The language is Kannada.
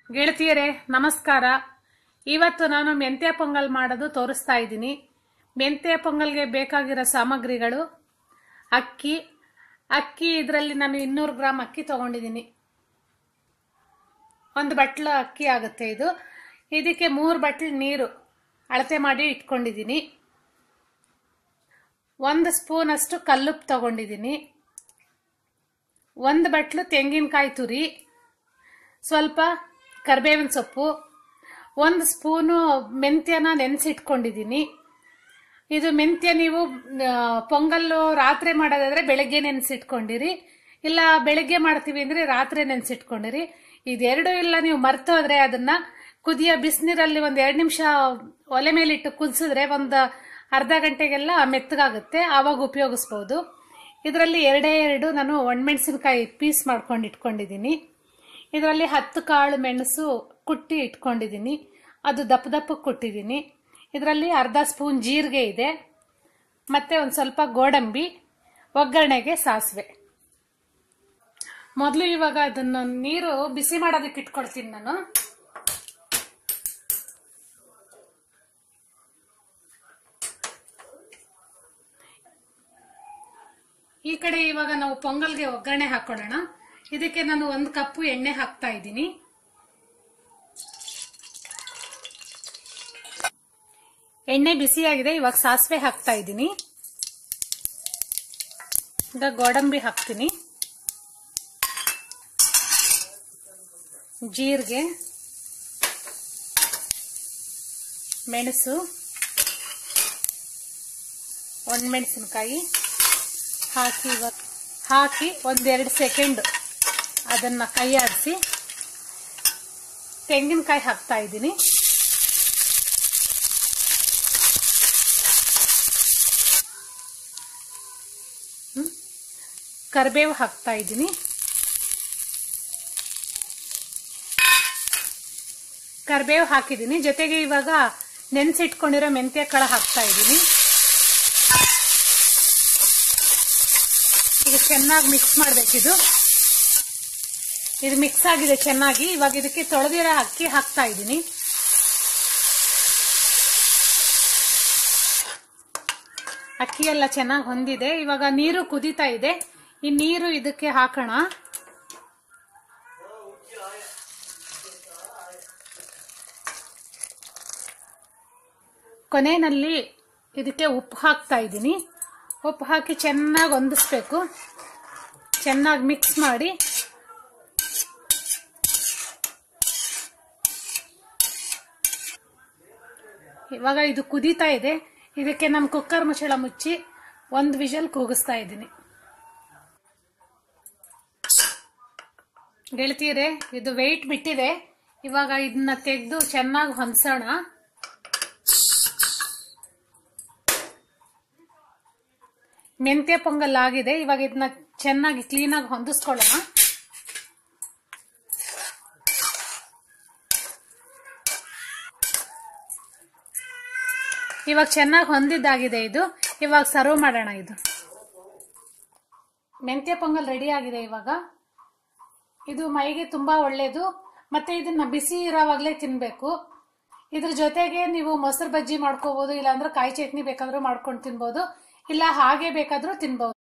ಗೆಳತಿಯರೇ ನಮಸ್ಕಾರ ಇವತ್ತು ನಾನು ಮೆಂತ್ಯ ಪೊಂಗಲ್ ಮಾಡೋದು ತೋರಿಸ್ತಾ ಇದ್ದೀನಿ ಮೆಂತ್ಯ ಪೊಂಗಲ್ಗೆ ಬೇಕಾಗಿರೋ ಸಾಮಗ್ರಿಗಳು ಅಕ್ಕಿ ಅಕ್ಕಿ ಇದರಲ್ಲಿ ನಾನು ಇನ್ನೂರು ಗ್ರಾಮ್ ಅಕ್ಕಿ ತಗೊಂಡಿದ್ದೀನಿ ಒಂದು ಬಟ್ಲು ಅಕ್ಕಿ ಆಗುತ್ತೆ ಇದು ಇದಕ್ಕೆ ಮೂರು ಬಟ್ಲು ನೀರು ಅಳತೆ ಮಾಡಿ ಇಟ್ಕೊಂಡಿದ್ದೀನಿ ಒಂದು ಸ್ಪೂನ್ ಅಷ್ಟು ಕಲ್ಲುಪ್ಪು ತಗೊಂಡಿದ್ದೀನಿ ಒಂದು ಬಟ್ಲು ತೆಂಗಿನಕಾಯಿ ತುರಿ ಸ್ವಲ್ಪ ಕರಿಬೇವಿನ ಸೊಪ್ಪು ಒಂದು ಸ್ಪೂನು ಮೆಂತ್ಯನ ನೆನೆಸಿಟ್ಕೊಂಡಿದ್ದೀನಿ ಇದು ಮೆಂತ್ಯ ನೀವು ಆ, ಪೊಂಗಲ್ಲು ರಾತ್ರಿ ಮಾಡೋದಾದ್ರೆ ಬೆಳಗ್ಗೆ ನೆನೆಸಿಟ್ಕೊಂಡಿರಿ ಇಲ್ಲ ಬೆಳಗ್ಗೆ ಮಾಡ್ತೀವಿ ಅಂದ್ರೆ ರಾತ್ರಿ ನೆನೆಸಿಟ್ಕೊಂಡಿರಿ ಇದೆರಡು ಇಲ್ಲ ನೀವು ಮರ್ತೋದ್ರೆ ಅದನ್ನ ಕುದಿಯ ಬಿಸಿನೀರಲ್ಲಿ ಒಂದು ಎರಡು ನಿಮಿಷ ಒಲೆ ಮೇಲಿಟ್ಟು ಕುದಿಸಿದ್ರೆ ಒಂದು ಅರ್ಧ ಗಂಟೆಗೆಲ್ಲ ಮೆತ್ತಗಾಗುತ್ತೆ ಆವಾಗ ಉಪಯೋಗಿಸ್ಬೋದು ಇದರಲ್ಲಿ ಎರಡೇ ಎರಡು ನಾನು ಒಣಮೆಣಸಿನ್ಕಾಯಿ ಪೀಸ್ ಮಾಡ್ಕೊಂಡು ಇಟ್ಕೊಂಡಿದ್ದೀನಿ ಇದರಲ್ಲಿ ಹತ್ತು ಕಾಳು ಮೆಣಸು ಕುಟ್ಟಿ ಇಟ್ಕೊಂಡಿದ್ದೀನಿ ಅದು ದಪ್ಪ ದಪ್ಪಕ್ಕೆ ಕುಟ್ಟಿದ್ದೀನಿ ಇದರಲ್ಲಿ ಅರ್ಧ ಸ್ಪೂನ್ ಜೀರಿಗೆ ಇದೆ ಮತ್ತೆ ಒಂದು ಸ್ವಲ್ಪ ಗೋಡಂಬಿ ಒಗ್ಗರಣೆಗೆ ಸಾಸಿವೆ ಮೊದಲು ಇವಾಗ ಅದನ್ನ ನೀರು ಬಿಸಿ ಮಾಡೋದಕ್ಕೆ ಇಟ್ಕೊಳ್ತೀನಿ ನಾನು ಈ ಕಡೆ ಇವಾಗ ನಾವು ಪೊಂಗಲ್ಗೆ ಒಗ್ಗರಣೆ ಹಾಕೊಳ್ಳೋಣ ಇದಕ್ಕೆ ನಾನು ಒಂದು ಕಪ್ಪು ಎಣ್ಣೆ ಹಾಕ್ತಾ ಇದ್ದೀನಿ ಎಣ್ಣೆ ಬಿಸಿಯಾಗಿದೆ ಇವಾಗ ಸಾಸಿವೆ ಹಾಕ್ತಾ ಇದ್ದೀನಿ ಈಗ ಗೋಡಂಬಿ ಹಾಕ್ತೀನಿ ಜೀರಿಗೆ ಮೆಣಸು ಒಣಮೆಣಸಿನಕಾಯಿ ಹಾಕಿ ಇವಾಗ ಹಾಕಿ ಒಂದೆರಡು ಸೆಕೆಂಡ್ ಅದನ್ನ ಕೈ ಆಡಿಸಿ ತೆಂಗಿನಕಾಯಿ ಹಾಕ್ತಾ ಇದ್ದೀನಿ ಹ್ಮ್. ಕರಿಬೇವು ಹಾಕ್ತಾ ಇದ್ದೀನಿ ಕರಿಬೇವು ಹಾಕಿದ್ದೀನಿ ಜೊತೆಗೆ ಇವಾಗ ನೆನೆಸಿಟ್ಕೊಂಡಿರೋ ಮೆಂತ್ಯ ಕಾಳು ಹಾಕ್ತಾ ಇದ್ದೀನಿ ಈಗ ಚೆನ್ನಾಗಿ ಮಿಕ್ಸ್ ಮಾಡ್ಬೇಕಿದು ಇದು ಮಿಕ್ಸ್ ಆಗಿದೆ ಚೆನ್ನಾಗಿ ಇವಾಗ ಇದಕ್ಕೆ ತೊಳೆದಿರೋ ಅಕ್ಕಿ ಹಾಕ್ತಾ ಇದ್ದೀನಿ ಅಕ್ಕಿ ಎಲ್ಲ ಚೆನ್ನಾಗಿ ಹೊಂದಿದೆ ಇವಾಗ ನೀರು ಕುದೀತಾ ಇದೆ ಈ ನೀರು ಇದಕ್ಕೆ ಹಾಕೋಣ ಕೊನೆಯಲ್ಲಿ ಇದಕ್ಕೆ ಉಪ್ಪು ಹಾಕ್ತಾ ಇದ್ದೀನಿ ಉಪ್ಪು ಹಾಕಿ ಚೆನ್ನಾಗಿ ಹೊಂದಿಸ್ಬೇಕು ಚೆನ್ನಾಗಿ ಮಿಕ್ಸ್ ಮಾಡಿ ಇವಾಗ ಇದು ಕುದೀತಾ ಇದೆ ಇದಕ್ಕೆ ನಮ್ಮ ಕುಕ್ಕರ್ ಮುಚ್ಚಳ ಮುಚ್ಚಿ ಒಂದು ವಿಷಲ್ ಕೂಗಿಸ್ತಾ ಇದ್ದೀನಿ ಗೆಳತಿಯರೇ ಇದು ವೆಯ್ಟ್ ಬಿಟ್ಟಿದೆ ಇವಾಗ ಇದನ್ನ ತೆಗೆದು ಚೆನ್ನಾಗಿ ಹೊಂದ್ಸೋಣ ಮೆಂತ್ಯ ಪೊಂಗಲ್ ಆಗಿದೆ ಇವಾಗ ಇದನ್ನ ಚೆನ್ನಾಗಿ ಕ್ಲೀನಾಗಿ ಹೊಂದಿಸ್ಕೊಳ್ಳೋಣ ಇವಾಗ ಚೆನ್ನಾಗಿ ಹೊಂದಿದ್ದಾಗಿದೆ ಇದು ಇವಾಗ ಸರ್ವ್ ಮಾಡೋಣ ಇದು ಮೆಂತ್ಯ ಪೊಂಗಲ್ ರೆಡಿ ಆಗಿದೆ ಇವಾಗ ಇದು ಮೈಗೆ ತುಂಬಾ ಒಳ್ಳೇದು ಮತ್ತೆ ಇದನ್ನ ಬಿಸಿ ಇರೋವಾಗಲೇ ತಿನ್ಬೇಕು ಇದ್ರ ಜೊತೆಗೆ ನೀವು ಮೊಸರು ಬಜ್ಜಿ ಮಾಡ್ಕೋಬಹುದು ಇಲ್ಲಾಂದ್ರೆ ಕಾಯಿ ಚಟ್ನಿ ಬೇಕಾದ್ರೂ ಮಾಡ್ಕೊಂಡು ತಿನ್ಬೋದು ಇಲ್ಲ ಹಾಗೆ ಬೇಕಾದ್ರೂ ತಿನ್ಬಹುದು